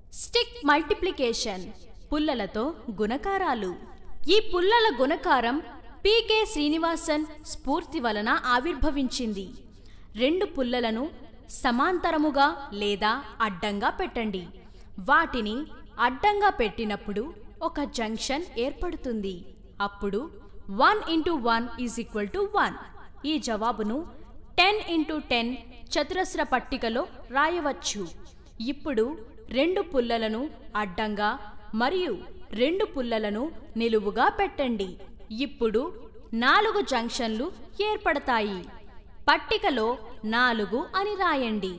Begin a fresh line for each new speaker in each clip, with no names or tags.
stick multiplication పుల్లలతో గుణకారాలు ఈ పుల్లల గుణకారం పీకే శ్రీనివాసన్ స్ఫూర్తి వలన ఆవిర్భవించింది రెండు పుల్లలను సమాంతరముగా లేదా అడ్డంగా పెట్టండి వాటిని అడ్డంగా పెట్టినప్పుడు ఒక జంక్షన్ ఏర్పడుతుంది అప్పుడు one into one is equal to one ఈ జవాబును టెన్ ఇంటూ టెన్ చతురస్ర పట్టికలో రాయవచ్చు ఇప్పుడు రెండు పుల్లలను అడ్డంగా మరియు రెండు పుల్లలను నిలువుగా పెట్టండి ఇప్పుడు నాలుగు జంక్షన్లు ఏర్పడతాయి పట్టికలో నాలుగు అని రాయండి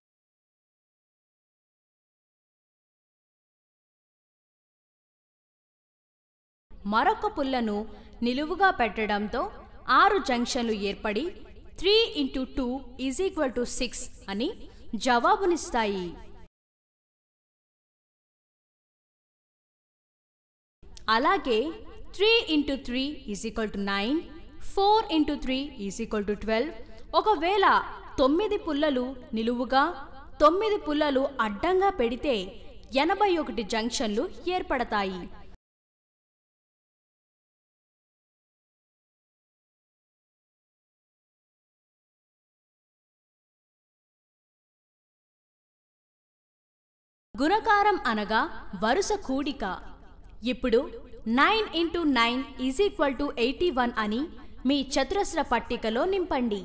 మరొక పుల్లను నిలువుగా పెట్టడంతో ఆరు జంక్షన్లు ఏర్పడి three into two is equal to six అని జవాబునిస్తాయి అలాగే three into three is equal to nine four into three is equal to twelve ఒకవేళ తొమ్మిది పుల్లలు నిలువుగా తొమ్మిది పుల్లలు అడ్డంగా పెడితే ఎనభై ఒకటి జంక్షన్లు ఏర్పడతాయి గుణకారం అనగా వరుస కూడిక ఇప్పుడు nine into nine is equal to eighty one అని మీ చతురస్ర పట్టికలో నింపండి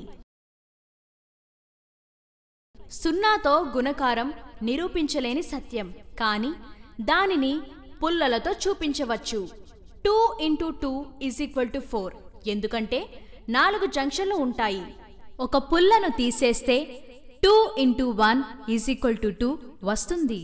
సున్నాతో గుణకారం నిరూపించలేని సత్యం కానీ దానిని పుల్లలతో చూపించవచ్చు two into two is equal to four ఎందుకంటే నాలుగు జంక్షన్లు ఉంటాయి ఒక పుల్లను తీసేస్తే two into one is equal to two వస్తుంది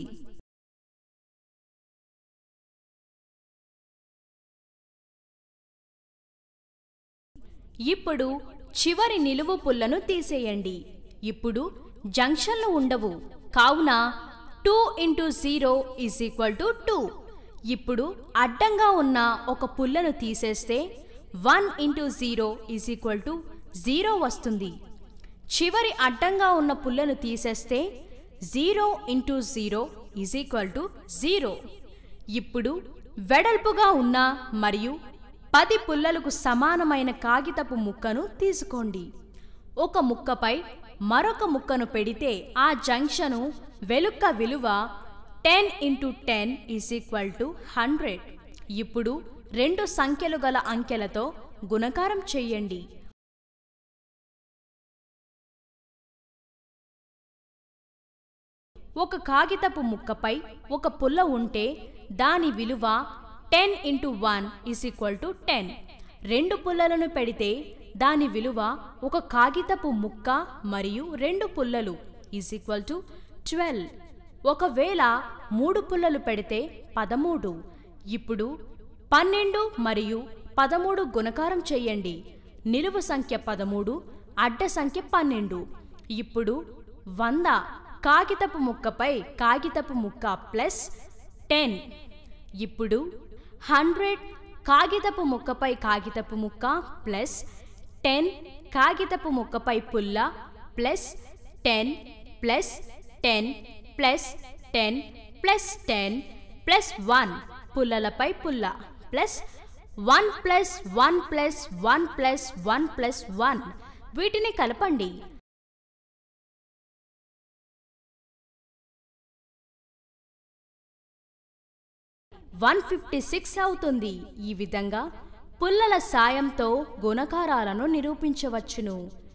ఇప్పుడు చివరి నిలువు పుల్లను తీసేయండి ఇప్పుడు జంక్షన్లు ఉండవు కావున two into zero is equal to two ఇప్పుడు అడ్డంగా ఉన్న ఒక పుల్లను తీసేస్తే one into zero is equal to zero వస్తుంది చివరి అడ్డంగా ఉన్న పుల్లను తీసేస్తే zero into zero is equal to zero ఇప్పుడు వెడల్పుగా ఉన్న మరియు పది పుల్లలకు సమానమైన కాగితపు ముక్కను తీసుకోండి ఒక ముక్కపై మరొక ముక్కను పెడితే ఆ జంక్షను వెలుక్క విలువ ten into ten is equal to hundred ఇప్పుడు రెండు సంఖ్యలు గల అంకెలతో గుణకారం చెయ్యండి ఒక కాగితపు ముక్కపై ఒక పుల్ల ఉంటే దాని విలువ ten into one is equal to ten రెండు పుల్లలను పెడితే దాని విలువ ఒక కాగితపు ముక్క మరియు రెండు పుల్లలు ఈజ్ ఈక్వల్ టు ట్వెల్వ్ ఒకవేళ మూడు పుల్లలు పెడితే పదమూడు ఇప్పుడు పన్నెండు మరియు పదమూడు గుణకారం చెయ్యండి నిలువు సంఖ్య పదమూడు అడ్డ సంఖ్య పన్నెండు ఇప్పుడు వంద కాగితపు ముక్కపై కాగితపు ముక్క ప్లస్ టెన్ ఇప్పుడు హండ్రెడ్ కాగితపు ముక్కపై కాగితపు ముక్క ప్లస్ టెన్ కాగితపు ముక్కపై పుల్ల plus ten plus ten plus ten plus ten plus one పుల్లలపై పుల్ల plus one plus one plus one plus one plus one వీటిని కలపండి వన్ ఫిఫ్టీ సిక్స్ అవుతుంది ఈ విధంగా పుల్లల సాయంతో గుణకారాలను నిరూపించవచ్చును